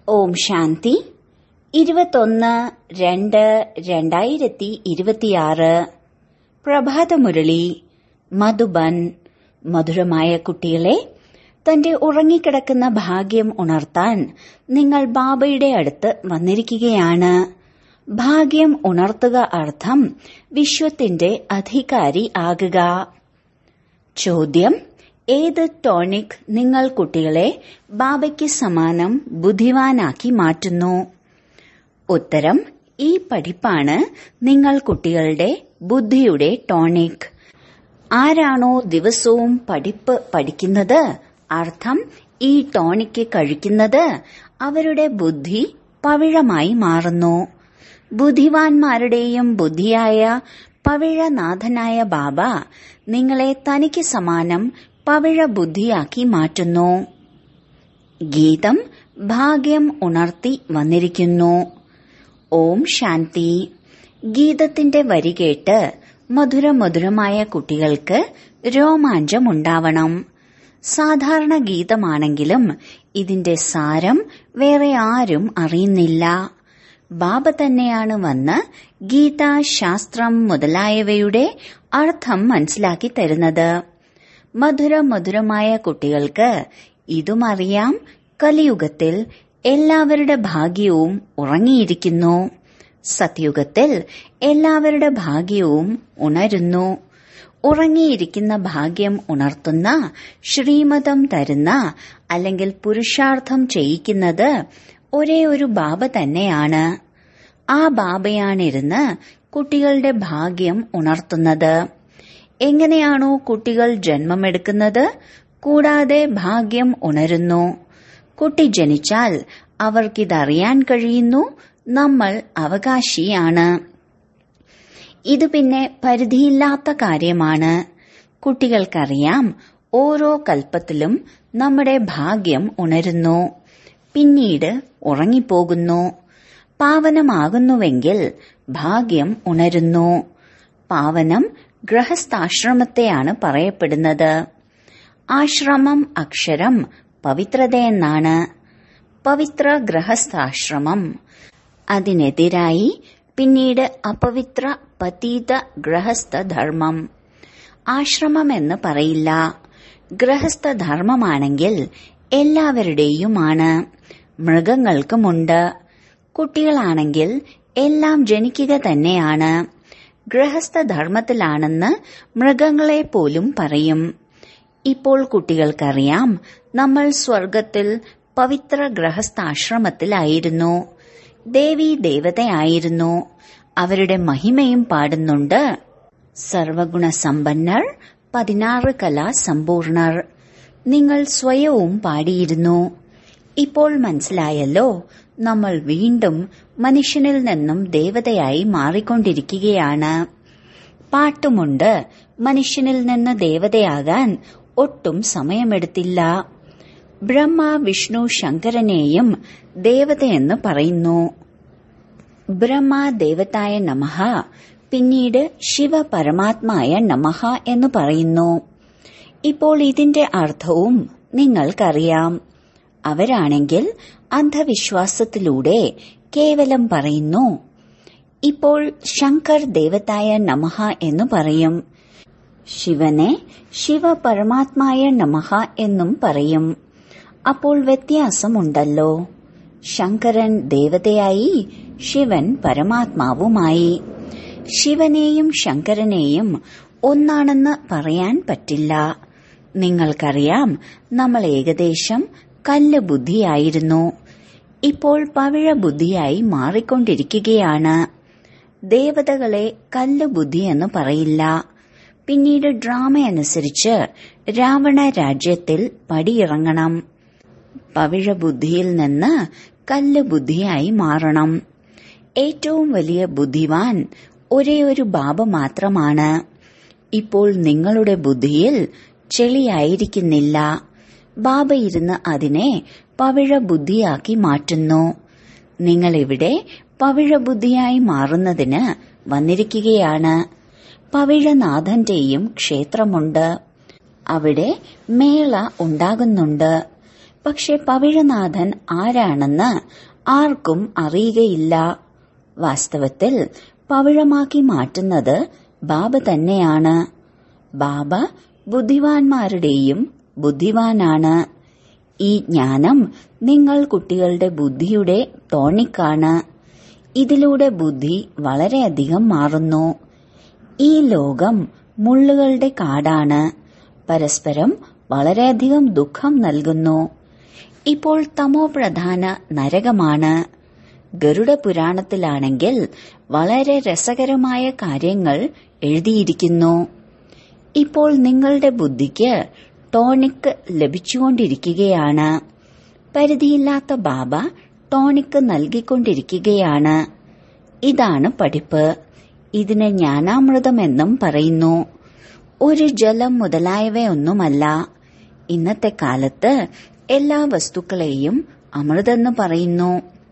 ഓം ശാന്തി ഇരുപത്തൊന്ന് രണ്ട് രണ്ടായിരത്തി ഇരുപത്തിയാറ് പ്രഭാതമുരളി മധുബൻ മധുരമായ കുട്ടികളെ തന്റെ ഉറങ്ങിക്കിടക്കുന്ന ഭാഗ്യം ഉണർത്താൻ നിങ്ങൾ ബാബയുടെ അടുത്ത് വന്നിരിക്കുകയാണ് ഭാഗ്യം ഉണർത്തുക അർത്ഥം വിശ്വത്തിന്റെ അധികാരി ആകുക ചോദ്യം ഏത് ടോണിക് നിങ്ങൾ കുട്ടികളെ ബാബയ്ക്ക് സമാനം ബുദ്ധിവാനാക്കി മാറ്റുന്നു ഉത്തരം ഈ പഠിപ്പാണ് നിങ്ങൾ കുട്ടികളുടെ ബുദ്ധിയുടെ ടോണിക് ആരാണോ ദിവസവും പഠിപ്പ് പഠിക്കുന്നത് അർത്ഥം ഈ ടോണിക്ക് കഴിക്കുന്നത് അവരുടെ ബുദ്ധി പവിഴമായി മാറുന്നു ബുദ്ധിവാന്മാരുടെയും ബുദ്ധിയായ പവിഴനാഥനായ ബാബ നിങ്ങളെ തനിക്ക് സമാനം പവിഴ ബുദ്ധിയാക്കി മാറ്റുന്നു ഗീതം ഭാഗ്യം ഉണർത്തി വന്നിരിക്കുന്നു ഓം ശാന്തി ഗീതത്തിന്റെ വരി കേട്ട് മധുര മധുരമായ കുട്ടികൾക്ക് രോമാഞ്ചമുണ്ടാവണം സാധാരണ ഗീതമാണെങ്കിലും ഇതിന്റെ സാരം വേറെ ആരും അറിയുന്നില്ല ബാബ തന്നെയാണ് വന്ന് ഗീത ശാസ്ത്രം മുതലായവയുടെ അർത്ഥം മനസ്സിലാക്കി തരുന്നത് മധുര മധുരമായ കുട്ടികൾക്ക് ഇതുമറിയാം കലിയുഗത്തിൽ എല്ലാവരുടെ ഭാഗ്യവും ഉറങ്ങിയിരിക്കുന്നു സത്യുഗത്തിൽ എല്ലാവരുടെ ഭാഗ്യവും ഉണരുന്നു ഉറങ്ങിയിരിക്കുന്ന ഭാഗ്യം ഉണർത്തുന്ന ശ്രീമതം തരുന്ന അല്ലെങ്കിൽ പുരുഷാർത്ഥം ചെയ്യിക്കുന്നത് ഒരേ ഒരു ബാബ തന്നെയാണ് ആ ബാബയാണിരുന്ന് കുട്ടികളുടെ ഭാഗ്യം ഉണർത്തുന്നത് എങ്ങനെയാണോ കുട്ടികൾ ജന്മമെടുക്കുന്നത് കൂടാതെ ഭാഗ്യം ഉണരുന്നു കുട്ടി ജനിച്ചാൽ അവർക്കിതറിയാൻ കഴിയുന്നു നമ്മൾ അവകാശിയാണ് ഇത് പിന്നെ പരിധിയില്ലാത്ത കാര്യമാണ് കുട്ടികൾക്കറിയാം ഓരോ കൽപ്പത്തിലും നമ്മുടെ ഭാഗ്യം ഉണരുന്നു പിന്നീട് ഉറങ്ങിപ്പോകുന്നു പാവനമാകുന്നുവെങ്കിൽ ഭാഗ്യം ഉണരുന്നു പാവനം ഗൃഹസ്ഥാശ്രമത്തെയാണ് പറയപ്പെടുന്നത് ആശ്രമം അക്ഷരം പവിത്രതയെന്നാണ് പവിത്ര ഗൃഹസ്ഥാശ്രമം അതിനെതിരായി പിന്നീട് അപവിത്ര പതീത ഗൃഹസ്ഥധർമ്മം ആശ്രമം എന്ന് പറയില്ല ഗൃഹസ്ഥധർമ്മമാണെങ്കിൽ എല്ലാവരുടെയുമാണ് മൃഗങ്ങൾക്കുമുണ്ട് കുട്ടികളാണെങ്കിൽ എല്ലാം ജനിക്കുക തന്നെയാണ് ഗൃഹസ്ഥധർമ്മത്തിലാണെന്ന് മൃഗങ്ങളെ പോലും പറയും ഇപ്പോൾ കുട്ടികൾക്കറിയാം നമ്മൾ സ്വർഗത്തിൽ പവിത്ര ഗൃഹസ്ഥാശ്രമത്തിലായിരുന്നു ദേവി ദേവതയായിരുന്നു അവരുടെ മഹിമയും പാടുന്നുണ്ട് സർവഗുണസമ്പന്നർ പതിനാറ് കലാ സമ്പൂർണർ നിങ്ങൾ സ്വയവും പാടിയിരുന്നു ഇപ്പോൾ മനസ്സിലായല്ലോ നമ്മൾ വീണ്ടും മനുഷ്യനിൽ നിന്നും ദേവതയായി മാറിക്കൊണ്ടിരിക്കുകയാണ് പാട്ടുമുണ്ട് മനുഷ്യനിൽ നിന്ന് ദേവതയാകാൻ ഒട്ടും സമയമെടുത്തില്ല ബ്രഹ്മ വിഷ്ണു ശങ്കരനെയും ദേവതയെന്ന് പറയുന്നു ബ്രഹ്മ ദേവതായ നമഃ പിന്നീട് ശിവ പരമാത്മായ നമഃ എന്ന് പറയുന്നു ഇപ്പോൾ ഇതിന്റെ അർത്ഥവും നിങ്ങൾക്കറിയാം അവരാണെങ്കിൽ അന്ധവിശ്വാസത്തിലൂടെ കേവലം പറയുന്നു ഇപ്പോൾ ശങ്കർ ദേവതായ നമഃ എന്ന് പറയും ശിവനെ ശിവ പരമാത്മായ നമഃ എന്നും പറയും അപ്പോൾ വ്യത്യാസമുണ്ടല്ലോ ശങ്കരൻ ദേവതയായി ശിവൻ പരമാത്മാവുമായി ശിവനെയും ശങ്കരനെയും ഒന്നാണെന്ന് പറയാൻ പറ്റില്ല നിങ്ങൾക്കറിയാം നമ്മൾ ഏകദേശം കല്ല് ബുദ്ധിയായിരുന്നു ഇപ്പോൾ പവിഴ ബുദ്ധിയായി മാറിക്കൊണ്ടിരിക്കുകയാണ് ദേവതകളെ കല്ല് ബുദ്ധി എന്ന് പറയില്ല പിന്നീട് ഡ്രാമ അനുസരിച്ച് രാവണ രാജ്യത്തിൽ പടിയിറങ്ങണം പവിഴ ബുദ്ധിയിൽ നിന്ന് കല്ല് ബുദ്ധിയായി മാറണം ഏറ്റവും വലിയ ബുദ്ധിവാൻ ഒരേ ഒരു ബാബ മാത്രമാണ് ഇപ്പോൾ നിങ്ങളുടെ ബുദ്ധിയിൽ ചെളിയായിരിക്കുന്നില്ല ബാബ ഇരുന്ന് അതിനെ പവിഴ ബുദ്ധിയാക്കി മാറ്റുന്നു നിങ്ങളിവിടെ പവിഴ ബുദ്ധിയായി മാറുന്നതിന് വന്നിരിക്കുകയാണ് പവിഴനാഥന്റെയും ക്ഷേത്രമുണ്ട് അവിടെ മേള ഉണ്ടാകുന്നുണ്ട് പക്ഷെ പവിഴനാഥൻ ആരാണെന്ന് ആർക്കും അറിയുകയില്ല വാസ്തവത്തിൽ പവിഴമാക്കി മാറ്റുന്നത് ബാബ തന്നെയാണ് ബാബ ബുദ്ധിവാന്മാരുടെയും ബുദ്ധിവാനാണ് ഈ ജ്ഞാനം നിങ്ങൾ കുട്ടികളുടെ ബുദ്ധിയുടെ ടോണിക്കാണ് ഇതിലൂടെ ബുദ്ധി വളരെയധികം മാറുന്നു ഈ ലോകം മുള്ളുകളുടെ കാടാണ് പരസ്പരം വളരെയധികം ദുഃഖം നൽകുന്നു ഇപ്പോൾ തമോ പ്രധാന നരകമാണ് ഗരുഡ പുരാണത്തിലാണെങ്കിൽ വളരെ രസകരമായ കാര്യങ്ങൾ എഴുതിയിരിക്കുന്നു ഇപ്പോൾ നിങ്ങളുടെ ബുദ്ധിക്ക് ടോണിക് ലഭിച്ചുകൊണ്ടിരിക്കുകയാണ് പരിധിയില്ലാത്ത ബാബ ടോണിക് നൽകിക്കൊണ്ടിരിക്കുകയാണ് ഇതാണ് പഠിപ്പ് ഇതിനെ ജ്ഞാനാമൃതമെന്നും പറയുന്നു ഒരു ജലം മുതലായവയൊന്നുമല്ല ഇന്നത്തെ കാലത്ത് എല്ലാ വസ്തുക്കളെയും അമൃതെന്ന് പറയുന്നു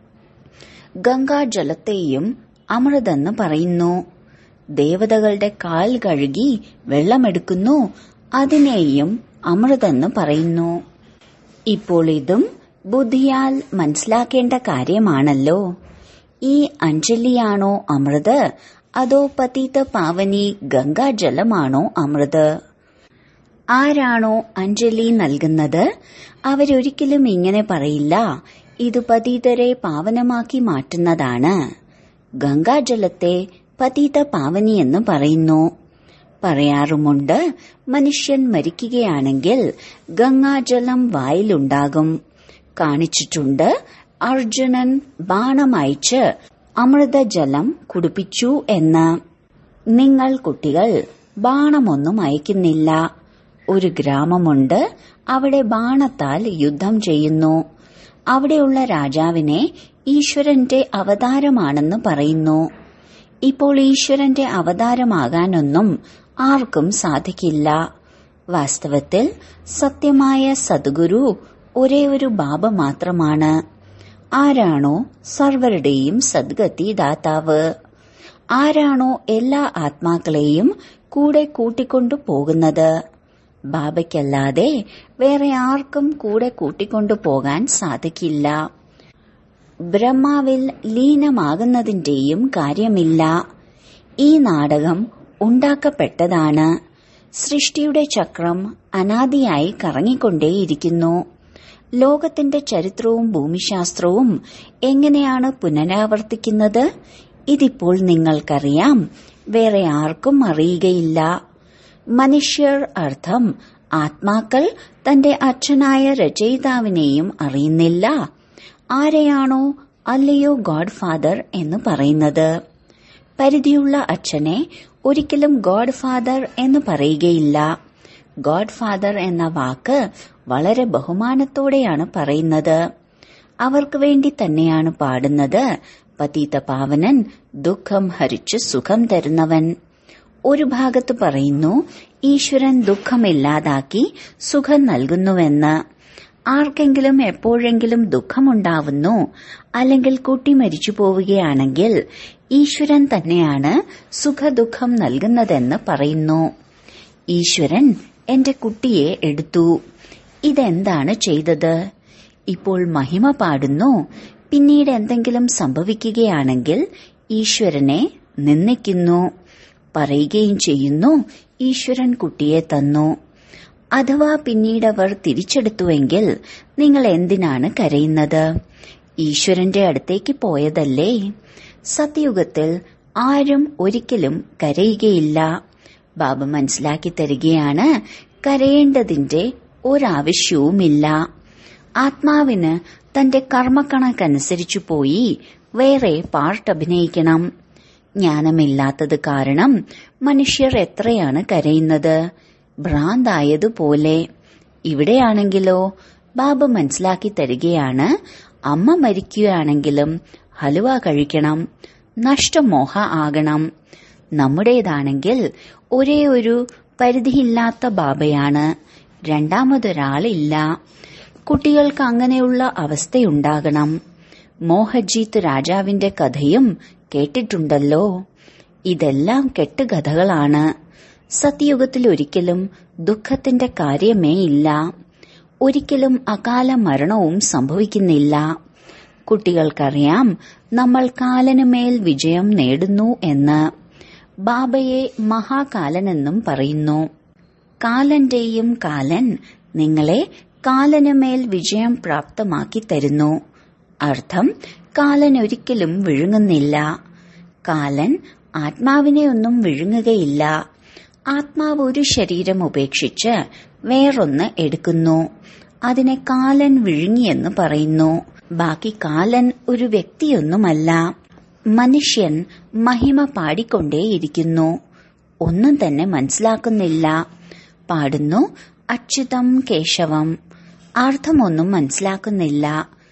ഗംഗാജലത്തെയും അമൃതെന്ന് പറയുന്നു ദേവതകളുടെ കാൽ കഴുകി വെള്ളമെടുക്കുന്നു അതിനെയും അമൃതെന്ന് പറയുന്നു ഇപ്പോൾ ഇതും ബുദ്ധിയാൽ മനസ്സിലാക്കേണ്ട കാര്യമാണല്ലോ ഈ അഞ്ജലിയാണോ അമൃത് അതോ പതീത പാവനി ഗംഗാജലമാണോ അമൃത് ആരാണോ അഞ്ജലി നൽകുന്നത് അവരൊരിക്കലും ഇങ്ങനെ പറയില്ല ഇത് പതീതരെ പാവനമാക്കി മാറ്റുന്നതാണ് ഗംഗാജലത്തെ പതീത പാവനി എന്ന് പറയുന്നു പറയാറുമുണ്ട് മനുഷ്യൻ മരിക്കുകയാണെങ്കിൽ ഗംഗാജലം വായിലുണ്ടാകും കാണിച്ചിട്ടുണ്ട് അർജുനൻ ബാണമയച്ച് അമൃതജലം കുടിപ്പിച്ചു എന്ന് നിങ്ങൾ കുട്ടികൾ ബാണമൊന്നും അയക്കുന്നില്ല ഒരു ഗ്രാമമുണ്ട് അവിടെ ബാണത്താൽ യുദ്ധം ചെയ്യുന്നു അവിടെയുള്ള രാജാവിനെ ഈശ്വരന്റെ അവതാരമാണെന്ന് പറയുന്നു ഇപ്പോൾ ഈശ്വരന്റെ അവതാരമാകാനൊന്നും ആർക്കും സാധിക്കില്ല വാസ്തവത്തിൽ സത്യമായ സദ്ഗുരു ഒരേ ഒരു ബാബ മാത്രമാണ് ആരാണോ സർവരുടെയും സദ്ഗതി ദാതാവ് ആരാണോ എല്ലാ ആത്മാക്കളെയും കൂടെ കൂട്ടിക്കൊണ്ടു പോകുന്നത് ബാബയ്ക്കല്ലാതെ വേറെ ആർക്കും കൂടെ കൂട്ടിക്കൊണ്ടു പോകാൻ സാധിക്കില്ല ബ്രഹ്മാവിൽ ലീനമാകുന്നതിന്റെയും കാര്യമില്ല ഈ നാടകം ഉണ്ടാക്കപ്പെട്ടതാണ് സൃഷ്ടിയുടെ ചക്രം അനാദിയായി കറങ്ങിക്കൊണ്ടേയിരിക്കുന്നു ലോകത്തിന്റെ ചരിത്രവും ഭൂമിശാസ്ത്രവും എങ്ങനെയാണ് പുനരാവർത്തിക്കുന്നത് ഇതിപ്പോൾ നിങ്ങൾക്കറിയാം വേറെ ആർക്കും അറിയുകയില്ല മനുഷ്യർ അർത്ഥം ആത്മാക്കൾ തന്റെ അച്ഛനായ രചയിതാവിനെയും അറിയുന്നില്ല ആരെയാണോ അല്ലയോ ഗോഡ് ഫാദർ എന്ന് പറയുന്നത് പരിധിയുള്ള അച്ഛനെ ഒരിക്കലും ഗോഡ് ഫാദർ എന്ന് പറയുകയില്ല ഗോഡ് ഫാദർ എന്ന വാക്ക് വളരെ ബഹുമാനത്തോടെയാണ് പറയുന്നത് അവർക്ക് വേണ്ടി തന്നെയാണ് പാടുന്നത് പതീത പാവനൻ ദുഃഖം ഹരിച്ച് സുഖം തരുന്നവൻ ഒരു ഭാഗത്ത് പറയുന്നു ഈശ്വരൻ ദുഃഖമില്ലാതാക്കി സുഖം നൽകുന്നുവെന്ന് ആർക്കെങ്കിലും എപ്പോഴെങ്കിലും ദുഃഖമുണ്ടാവുന്നു അല്ലെങ്കിൽ കുട്ടി മരിച്ചു പോവുകയാണെങ്കിൽ ഈശ്വരൻ തന്നെയാണ് സുഖദുഃഖം നൽകുന്നതെന്ന് പറയുന്നു ഈശ്വരൻ എന്റെ കുട്ടിയെ എടുത്തു ഇതെന്താണ് ചെയ്തത് ഇപ്പോൾ മഹിമ പാടുന്നു പിന്നീട് എന്തെങ്കിലും സംഭവിക്കുകയാണെങ്കിൽ ഈശ്വരനെ നിന്ദിക്കുന്നു പറയുകയും ചെയ്യുന്നു ഈശ്വരൻ കുട്ടിയെ തന്നു അഥവാ പിന്നീട് അവർ തിരിച്ചെടുത്തുവെങ്കിൽ നിങ്ങൾ എന്തിനാണ് കരയുന്നത് ഈശ്വരന്റെ അടുത്തേക്ക് പോയതല്ലേ സത്യയുഗത്തിൽ ആരും ഒരിക്കലും കരയുകയില്ല ബാബ മനസ്സിലാക്കി തരികയാണ് കരയേണ്ടതിന്റെ ഒരാവശ്യവുമില്ല ആത്മാവിന് തന്റെ കർമ്മക്കണക്കനുസരിച്ചു പോയി വേറെ പാർട്ട് അഭിനയിക്കണം ജ്ഞാനമില്ലാത്തത് കാരണം മനുഷ്യർ എത്രയാണ് കരയുന്നത് ഭ്രാന്തായതുപോലെ ഇവിടെയാണെങ്കിലോ ബാബ മനസ്സിലാക്കി തരികയാണ് അമ്മ മരിക്കുകയാണെങ്കിലും ഹലുവ കഴിക്കണം നഷ്ടമോഹ ആകണം നമ്മുടേതാണെങ്കിൽ ഒരേ ഒരു പരിധിയില്ലാത്ത ബാബയാണ് രണ്ടാമതൊരാളില്ല കുട്ടികൾക്ക് അങ്ങനെയുള്ള അവസ്ഥയുണ്ടാകണം മോഹജീത്ത് രാജാവിന്റെ കഥയും കേട്ടിട്ടുണ്ടല്ലോ ഇതെല്ലാം കെട്ടുകഥകളാണ് സത്യയുഗത്തിൽ ഒരിക്കലും ദുഃഖത്തിന്റെ കാര്യമേ ഇല്ല ഒരിക്കലും അകാല മരണവും സംഭവിക്കുന്നില്ല കുട്ടികൾക്കറിയാം നമ്മൾ കാലനുമേൽ വിജയം നേടുന്നു എന്ന് ബാബയെ മഹാകാലനെന്നും പറയുന്നു കാലന്റെയും കാലൻ നിങ്ങളെ കാലനുമേൽ വിജയം പ്രാപ്തമാക്കി തരുന്നു അർത്ഥം കാലൻ ഒരിക്കലും വിഴുങ്ങുന്നില്ല കാലൻ ആത്മാവിനെ ഒന്നും വിഴുങ്ങുകയില്ല ആത്മാവ് ഒരു ശരീരം ഉപേക്ഷിച്ച് വേറൊന്ന് എടുക്കുന്നു അതിനെ കാലൻ വിഴുങ്ങിയെന്ന് പറയുന്നു ബാക്കി കാലൻ ഒരു വ്യക്തിയൊന്നുമല്ല മനുഷ്യൻ മഹിമ പാടിക്കൊണ്ടേയിരിക്കുന്നു ഒന്നും തന്നെ മനസ്സിലാക്കുന്നില്ല പാടുന്നു അച്യുതം കേശവം അർത്ഥമൊന്നും മനസ്സിലാക്കുന്നില്ല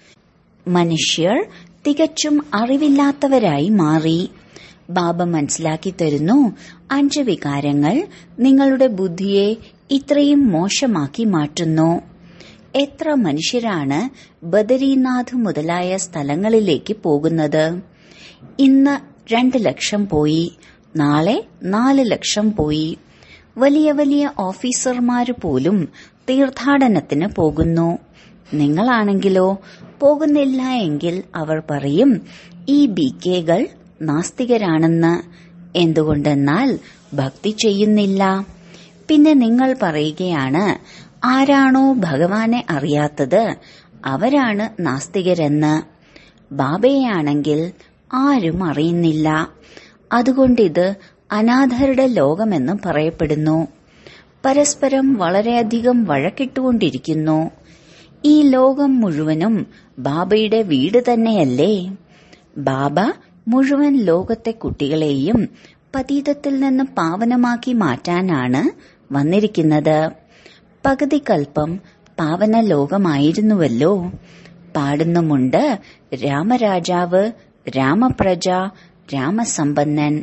മനുഷ്യർ തികച്ചും അറിവില്ലാത്തവരായി മാറി ബാബ മനസ്സിലാക്കി തരുന്നു അഞ്ച് വികാരങ്ങൾ നിങ്ങളുടെ ബുദ്ധിയെ ഇത്രയും മോശമാക്കി മാറ്റുന്നു എത്ര മനുഷ്യരാണ് ബദരീനാഥ് മുതലായ സ്ഥലങ്ങളിലേക്ക് പോകുന്നത് ഇന്ന് രണ്ട് ലക്ഷം പോയി നാളെ നാല് ലക്ഷം പോയി വലിയ വലിയ ഓഫീസർമാര് പോലും തീർത്ഥാടനത്തിന് പോകുന്നു നിങ്ങളാണെങ്കിലോ പോകുന്നില്ല എങ്കിൽ അവർ പറയും ഈ ബി കെകൾ നാസ്തികരാണെന്ന് എന്തുകൊണ്ടെന്നാൽ ഭക്തി ചെയ്യുന്നില്ല പിന്നെ നിങ്ങൾ പറയുകയാണ് ആരാണോ ഭഗവാനെ അറിയാത്തത് അവരാണ് നാസ്തികരെന്ന് ബാബയെയാണെങ്കിൽ ആരും അറിയുന്നില്ല അതുകൊണ്ടിത് അനാഥരുടെ ലോകമെന്ന് പറയപ്പെടുന്നു പരസ്പരം വളരെയധികം വഴക്കിട്ടുകൊണ്ടിരിക്കുന്നു ഈ ലോകം മുഴുവനും ബാബയുടെ വീട് തന്നെയല്ലേ ബാബ മുഴുവൻ ലോകത്തെ കുട്ടികളെയും പതീതത്തിൽ നിന്ന് പാവനമാക്കി മാറ്റാനാണ് വന്നിരിക്കുന്നത് പകുതി കൽപ്പം പാവന ലോകമായിരുന്നുവല്ലോ പാടുന്നുമുണ്ട് രാമരാജാവ് രാമപ്രജ രാമസമ്പന്നൻ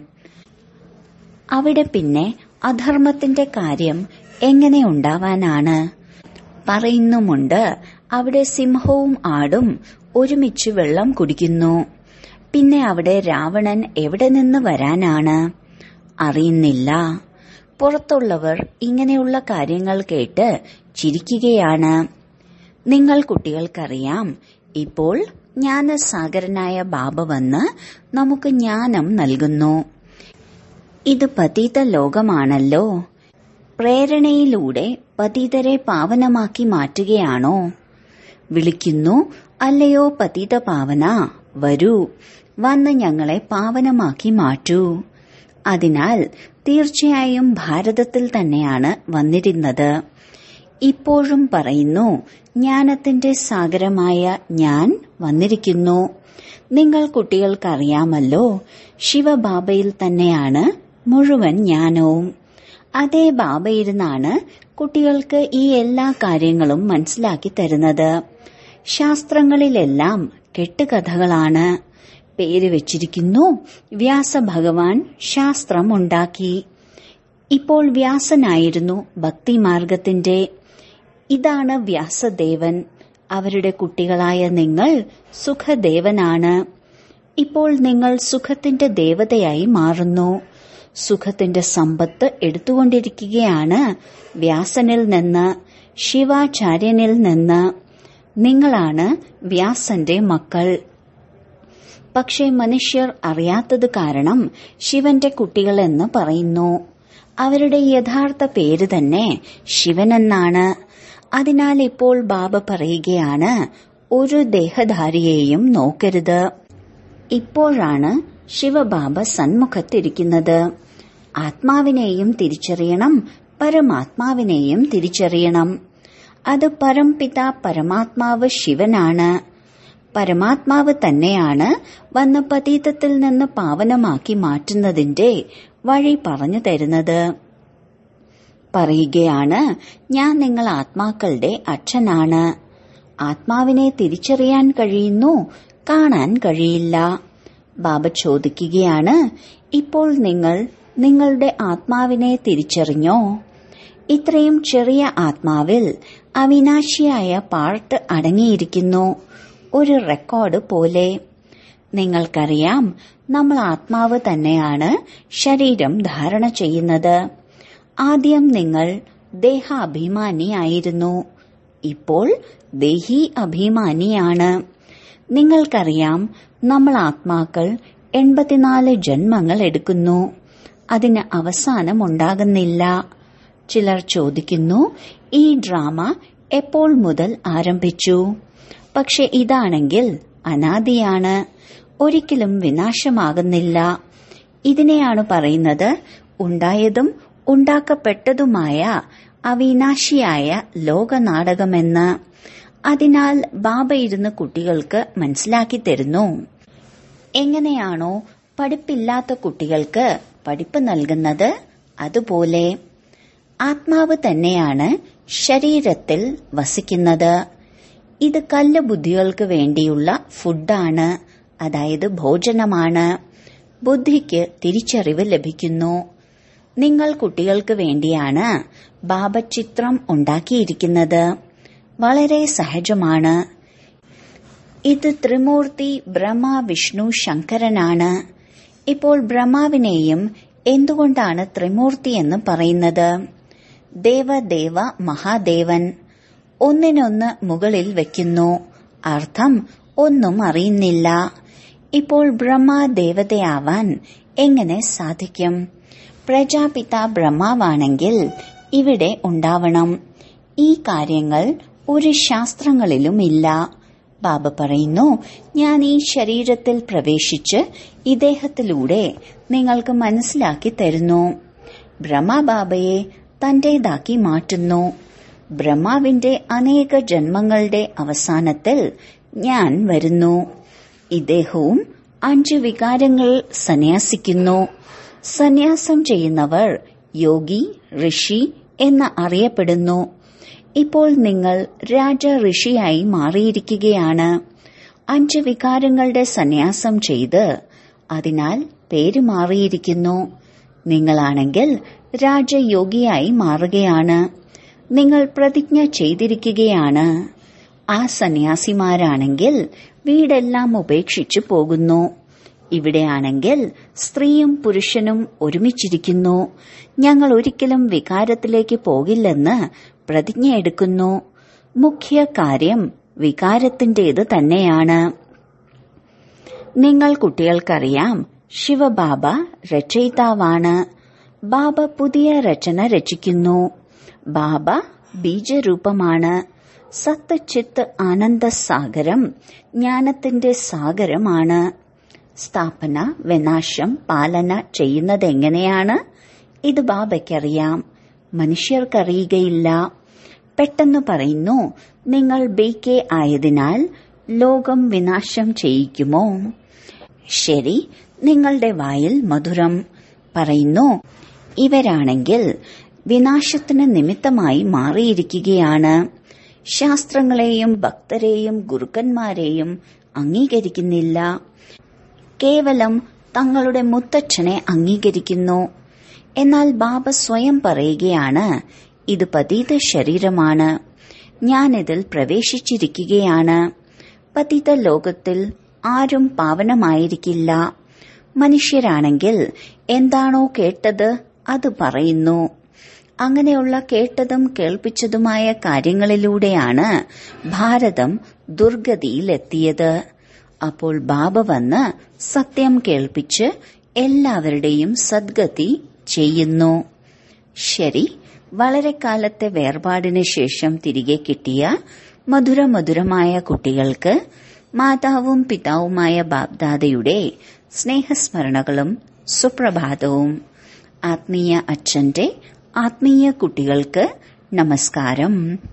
അവിടെ പിന്നെ അധർമ്മത്തിന്റെ കാര്യം എങ്ങനെ ഉണ്ടാവാനാണ് പറയുന്നുമുണ്ട് അവിടെ സിംഹവും ആടും ഒരുമിച്ച് വെള്ളം കുടിക്കുന്നു പിന്നെ അവിടെ രാവണൻ എവിടെ നിന്ന് വരാനാണ് അറിയുന്നില്ല പുറത്തുള്ളവർ ഇങ്ങനെയുള്ള കാര്യങ്ങൾ കേട്ട് ചിരിക്കുകയാണ് നിങ്ങൾ കുട്ടികൾക്കറിയാം ഇപ്പോൾ ജ്ഞാനസാഗരനായ ബാബ വന്ന് നമുക്ക് ജ്ഞാനം നൽകുന്നു ഇത് പതീത ലോകമാണല്ലോ പ്രേരണയിലൂടെ പതീതരെ പാവനമാക്കി മാറ്റുകയാണോ വിളിക്കുന്നു അല്ലയോ പതീത പാവന വരൂ വന്ന് ഞങ്ങളെ പാവനമാക്കി മാറ്റൂ അതിനാൽ തീർച്ചയായും ഭാരതത്തിൽ തന്നെയാണ് വന്നിരുന്നത് ഇപ്പോഴും പറയുന്നു ജ്ഞാനത്തിന്റെ സാഗരമായ ഞാൻ വന്നിരിക്കുന്നു നിങ്ങൾ കുട്ടികൾക്കറിയാമല്ലോ ശിവബാബയിൽ തന്നെയാണ് മുഴുവൻ ജ്ഞാനവും അതേ ബാബയിരുന്നാണ് കുട്ടികൾക്ക് ഈ എല്ലാ കാര്യങ്ങളും മനസ്സിലാക്കി തരുന്നത് ശാസ്ത്രങ്ങളിലെല്ലാം കെട്ടുകഥകളാണ് പേര് വെച്ചിരിക്കുന്നു വ്യാസഭഗവാൻ ശാസ്ത്രം ഉണ്ടാക്കി ഇപ്പോൾ വ്യാസനായിരുന്നു ഭക്തിമാർഗത്തിന്റെ ഇതാണ് വ്യാസദേവൻ അവരുടെ കുട്ടികളായ നിങ്ങൾ സുഖദേവനാണ് ഇപ്പോൾ നിങ്ങൾ സുഖത്തിന്റെ ദേവതയായി മാറുന്നു സുഖത്തിന്റെ സമ്പത്ത് എടുത്തുകൊണ്ടിരിക്കുകയാണ് വ്യാസനിൽ നിന്ന് ശിവാചാര്യനിൽ നിന്ന് നിങ്ങളാണ് വ്യാസന്റെ മക്കൾ പക്ഷേ മനുഷ്യർ അറിയാത്തത് കാരണം ശിവന്റെ കുട്ടികളെന്ന് പറയുന്നു അവരുടെ യഥാർത്ഥ പേര് തന്നെ ശിവനെന്നാണ് അതിനാൽ ഇപ്പോൾ ബാബ പറയുകയാണ് ഒരു ദേഹധാരിയെയും നോക്കരുത് ഇപ്പോഴാണ് ശിവബാബ സന്മുഖത്തിരിക്കുന്നത് ആത്മാവിനെയും തിരിച്ചറിയണം പരമാത്മാവിനെയും തിരിച്ചറിയണം അത് പരംപിത പരമാത്മാവ് ശിവനാണ് പരമാത്മാവ് തന്നെയാണ് വന്ന് പതീതത്തിൽ നിന്ന് പാവനമാക്കി മാറ്റുന്നതിന്റെ വഴി പറഞ്ഞു തരുന്നത് പറയുകയാണ് ഞാൻ നിങ്ങൾ ആത്മാക്കളുടെ അച്ഛനാണ് ആത്മാവിനെ തിരിച്ചറിയാൻ കഴിയുന്നു കാണാൻ കഴിയില്ല ബാബ ചോദിക്കുകയാണ് ഇപ്പോൾ നിങ്ങൾ നിങ്ങളുടെ ആത്മാവിനെ തിരിച്ചറിഞ്ഞോ ഇത്രയും ചെറിയ ആത്മാവിൽ അവിനാശിയായ പാർട്ട് അടങ്ങിയിരിക്കുന്നു ഒരു റെക്കോർഡ് പോലെ നിങ്ങൾക്കറിയാം നമ്മൾ ആത്മാവ് തന്നെയാണ് ശരീരം ധാരണ ചെയ്യുന്നത് ആദ്യം നിങ്ങൾ ദേഹാഭിമാനിയായിരുന്നു ഇപ്പോൾ ദേഹി അഭിമാനിയാണ് നിങ്ങൾക്കറിയാം നമ്മൾ ആത്മാക്കൾ എൺപത്തിനാല് ജന്മങ്ങൾ എടുക്കുന്നു അതിന് അവസാനമുണ്ടാകുന്നില്ല ചിലർ ചോദിക്കുന്നു ഈ ഡ്രാമ എപ്പോൾ മുതൽ ആരംഭിച്ചു പക്ഷെ ഇതാണെങ്കിൽ അനാദിയാണ് ഒരിക്കലും വിനാശമാകുന്നില്ല ഇതിനെയാണ് പറയുന്നത് ഉണ്ടായതും ഉണ്ടാക്കപ്പെട്ടതുമായ അവിനാശിയായ ലോകനാടകമെന്ന് അതിനാൽ ബാബ ഇരുന്ന് കുട്ടികൾക്ക് മനസ്സിലാക്കി തരുന്നു എങ്ങനെയാണോ പഠിപ്പില്ലാത്ത കുട്ടികൾക്ക് പഠിപ്പ് നൽകുന്നത് അതുപോലെ ആത്മാവ് തന്നെയാണ് ശരീരത്തിൽ വസിക്കുന്നത് ഇത് കല്ല് ബുദ്ധികൾക്ക് വേണ്ടിയുള്ള ഫുഡാണ് അതായത് ഭോജനമാണ് ബുദ്ധിക്ക് തിരിച്ചറിവ് ലഭിക്കുന്നു നിങ്ങൾ കുട്ടികൾക്ക് വേണ്ടിയാണ് ബാബ ചിത്രം ഉണ്ടാക്കിയിരിക്കുന്നത് വളരെ സഹജമാണ് ഇത് ത്രിമൂർത്തി ബ്രഹ്മ വിഷ്ണു ശങ്കരനാണ് ഇപ്പോൾ ബ്രഹ്മാവിനെയും എന്തുകൊണ്ടാണ് ത്രിമൂർത്തി എന്ന് പറയുന്നത് ദേവദേവ മഹാദേവൻ ഒന്നിനൊന്ന് മുകളിൽ വയ്ക്കുന്നു അർത്ഥം ഒന്നും അറിയുന്നില്ല ഇപ്പോൾ ബ്രഹ്മദേവതയാവാൻ എങ്ങനെ സാധിക്കും പ്രജാപിത ബ്രഹ്മാവാണെങ്കിൽ ഇവിടെ ഉണ്ടാവണം ഈ കാര്യങ്ങൾ ഒരു ശാസ്ത്രങ്ങളിലും ഇല്ല ബാബ പറയുന്നു ഞാൻ ഈ ശരീരത്തിൽ പ്രവേശിച്ച് ഇദ്ദേഹത്തിലൂടെ നിങ്ങൾക്ക് മനസ്സിലാക്കി തരുന്നു ബ്രഹ്മബാബയെ തന്റേതാക്കി മാറ്റുന്നു ബ്രഹ്മാവിന്റെ അനേക ജന്മങ്ങളുടെ അവസാനത്തിൽ ഞാൻ വരുന്നു ഇദ്ദേഹവും അഞ്ച് വികാരങ്ങൾ സന്യാസിക്കുന്നു സന്യാസം ചെയ്യുന്നവർ യോഗി ഋഷി എന്ന് അറിയപ്പെടുന്നു ഇപ്പോൾ നിങ്ങൾ രാജ ഋഷിയായി മാറിയിരിക്കുകയാണ് അഞ്ച് വികാരങ്ങളുടെ സന്യാസം ചെയ്ത് അതിനാൽ പേര് മാറിയിരിക്കുന്നു നിങ്ങളാണെങ്കിൽ രാജയോഗിയായി മാറുകയാണ് നിങ്ങൾ പ്രതിജ്ഞ ചെയ്തിരിക്കുകയാണ് ആ സന്യാസിമാരാണെങ്കിൽ വീടെല്ലാം ഉപേക്ഷിച്ചു പോകുന്നു ഇവിടെയാണെങ്കിൽ സ്ത്രീയും പുരുഷനും ഒരുമിച്ചിരിക്കുന്നു ഞങ്ങൾ ഒരിക്കലും വികാരത്തിലേക്ക് പോകില്ലെന്ന് പ്രതിജ്ഞ എടുക്കുന്നു മുഖ്യ കാര്യം വികാരത്തിന്റേത് തന്നെയാണ് നിങ്ങൾ കുട്ടികൾക്കറിയാം ശിവബാബ രചയിതാവാണ് ബാബ പുതിയ രചന രചിക്കുന്നു ബാബ ബീജരൂപമാണ് സത്ത് ചിത്ത് ആനന്ദ സാഗരം ജ്ഞാനത്തിന്റെ സാഗരമാണ് സ്ഥാപന വിനാശം പാലന ചെയ്യുന്നത് എങ്ങനെയാണ് ഇത് ബാബയ്ക്കറിയാം മനുഷ്യർക്കറിയുകയില്ല പെട്ടെന്ന് പറയുന്നു നിങ്ങൾ ബേക്കെ ആയതിനാൽ ലോകം വിനാശം ചെയ്യിക്കുമോ ശരി നിങ്ങളുടെ വായിൽ മധുരം പറയുന്നു ഇവരാണെങ്കിൽ വിനാശത്തിന് നിമിത്തമായി മാറിയിരിക്കുകയാണ് ശാസ്ത്രങ്ങളെയും ഭക്തരെയും ഗുരുക്കന്മാരെയും അംഗീകരിക്കുന്നില്ല കേവലം തങ്ങളുടെ മുത്തച്ഛനെ അംഗീകരിക്കുന്നു എന്നാൽ ബാബ സ്വയം പറയുകയാണ് ഇത് പതീത ശരീരമാണ് ഞാനിതിൽ പ്രവേശിച്ചിരിക്കുകയാണ് പതിത ലോകത്തിൽ ആരും പാവനമായിരിക്കില്ല മനുഷ്യരാണെങ്കിൽ എന്താണോ കേട്ടത് അത് പറയുന്നു അങ്ങനെയുള്ള കേട്ടതും കേൾപ്പിച്ചതുമായ കാര്യങ്ങളിലൂടെയാണ് ഭാരതം ദുർഗതിയിലെത്തിയത് അപ്പോൾ ബാബ വന്ന് സത്യം കേൾപ്പിച്ച് എല്ലാവരുടെയും സദ്ഗതി ചെയ്യുന്നു ശരി വളരെ കാലത്തെ വേർപാടിന് ശേഷം തിരികെ കിട്ടിയ മധുരമധുരമായ കുട്ടികൾക്ക് മാതാവും പിതാവുമായ ബാബ്ദാദയുടെ സ്നേഹസ്മരണകളും സുപ്രഭാതവും ആത്മീയ അച്ഛന്റെ ആത്മീയ കുട്ടികൾക്ക് നമസ്കാരം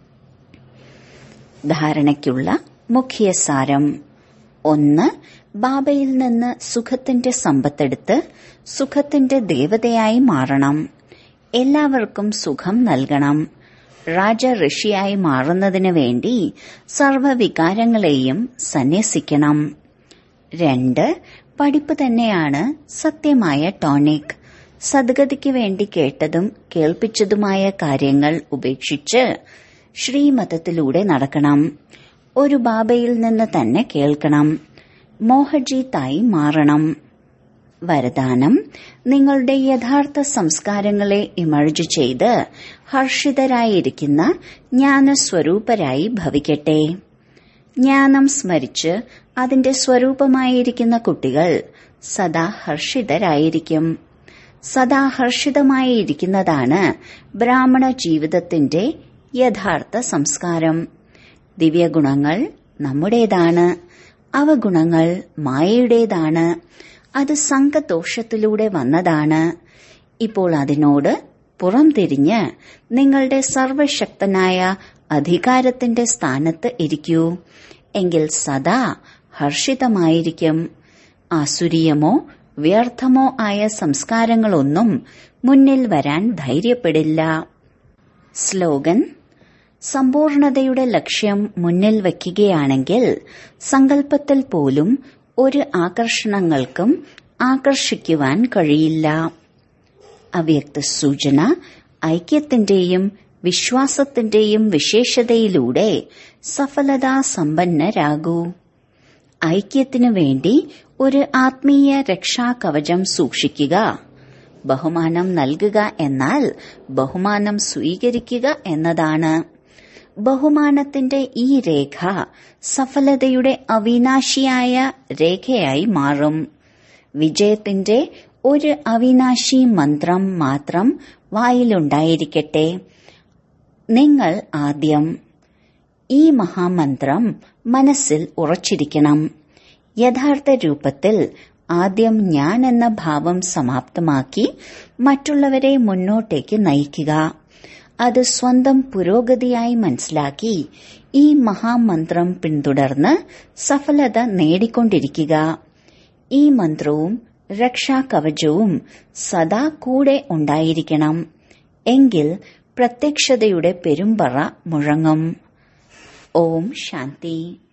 ധാരണയ്ക്കുള്ള മുഖ്യ സാരം ഒന്ന് ബാബയിൽ നിന്ന് സുഖത്തിന്റെ സമ്പത്തെടുത്ത് സുഖത്തിന്റെ ദേവതയായി മാറണം എല്ലാവർക്കും സുഖം നൽകണം രാജ ഋഷിയായി മാറുന്നതിന് വേണ്ടി സർവവികാരങ്ങളെയും സന്യസിക്കണം രണ്ട് പഠിപ്പ് തന്നെയാണ് സത്യമായ ടോണിക് സദ്ഗതിക്ക് വേണ്ടി കേട്ടതും കേൾപ്പിച്ചതുമായ കാര്യങ്ങൾ ഉപേക്ഷിച്ച് ശ്രീമതത്തിലൂടെ നടക്കണം ഒരു ബാബയിൽ നിന്ന് തന്നെ കേൾക്കണം മോഹജീത്തായി മാറണം വരദാനം നിങ്ങളുടെ യഥാർത്ഥ സംസ്കാരങ്ങളെ ഇമർജ് ചെയ്ത് ഹർഷിതരായിരിക്കുന്ന ജ്ഞാനസ്വരൂപരായി ഭവിക്കട്ടെ ജ്ഞാനം സ്മരിച്ച് അതിന്റെ സ്വരൂപമായിരിക്കുന്ന കുട്ടികൾ സദാ ഹർഷിതരായിരിക്കും സദാ ഹർഷിതമായിരിക്കുന്നതാണ് ബ്രാഹ്മണ ജീവിതത്തിന്റെ യഥാർത്ഥ സംസ്കാരം ദിവ്യഗുണങ്ങൾ നമ്മുടേതാണ് അവഗുണങ്ങൾ മായയുടേതാണ് അത് സംഘദോഷത്തിലൂടെ വന്നതാണ് ഇപ്പോൾ അതിനോട് പുറംതിരിഞ്ഞ് നിങ്ങളുടെ സർവശക്തനായ അധികാരത്തിന്റെ സ്ഥാനത്ത് ഇരിക്കൂ എങ്കിൽ സദാ ഹർഷിതമായിരിക്കും ആസുരീയമോ വ്യർത്ഥമോ ആയ സംസ്കാരങ്ങളൊന്നും മുന്നിൽ വരാൻ ധൈര്യപ്പെടില്ല സ്ലോഗൻ സമ്പൂർണതയുടെ ലക്ഷ്യം മുന്നിൽ വയ്ക്കുകയാണെങ്കിൽ സങ്കല്പത്തിൽ പോലും ഒരു ആകർഷണങ്ങൾക്കും ആകർഷിക്കുവാൻ കഴിയില്ല അവ്യക്ത സൂചന ഐക്യത്തിന്റെയും വിശ്വാസത്തിന്റെയും വിശേഷതയിലൂടെ സഫലതാ സമ്പന്നരാകൂ ഐക്യത്തിനു വേണ്ടി ഒരു ആത്മീയ രക്ഷാകവചം സൂക്ഷിക്കുക ബഹുമാനം നൽകുക എന്നാൽ ബഹുമാനം സ്വീകരിക്കുക എന്നതാണ് ബഹുമാനത്തിന്റെ ഈ രേഖ സഫലതയുടെ അവിനാശിയായ രേഖയായി മാറും വിജയത്തിന്റെ ഒരു അവിനാശി മന്ത്രം മാത്രം വായിലുണ്ടായിരിക്കട്ടെ നിങ്ങൾ ആദ്യം ഈ മഹാമന്ത്രം മനസ്സിൽ ഉറച്ചിരിക്കണം യഥാർത്ഥ രൂപത്തിൽ ആദ്യം ഞാൻ എന്ന ഭാവം സമാപ്തമാക്കി മറ്റുള്ളവരെ മുന്നോട്ടേക്ക് നയിക്കുക അത് സ്വന്തം പുരോഗതിയായി മനസ്സിലാക്കി ഈ മഹാമന്ത്രം പിന്തുടർന്ന് സഫലത നേടിക്കൊണ്ടിരിക്കുക ഈ മന്ത്രവും രക്ഷാകവചവും സദാ കൂടെ ഉണ്ടായിരിക്കണം എങ്കിൽ പ്രത്യക്ഷതയുടെ പെരുമ്പറ മുഴങ്ങും ഓം ശാന്തി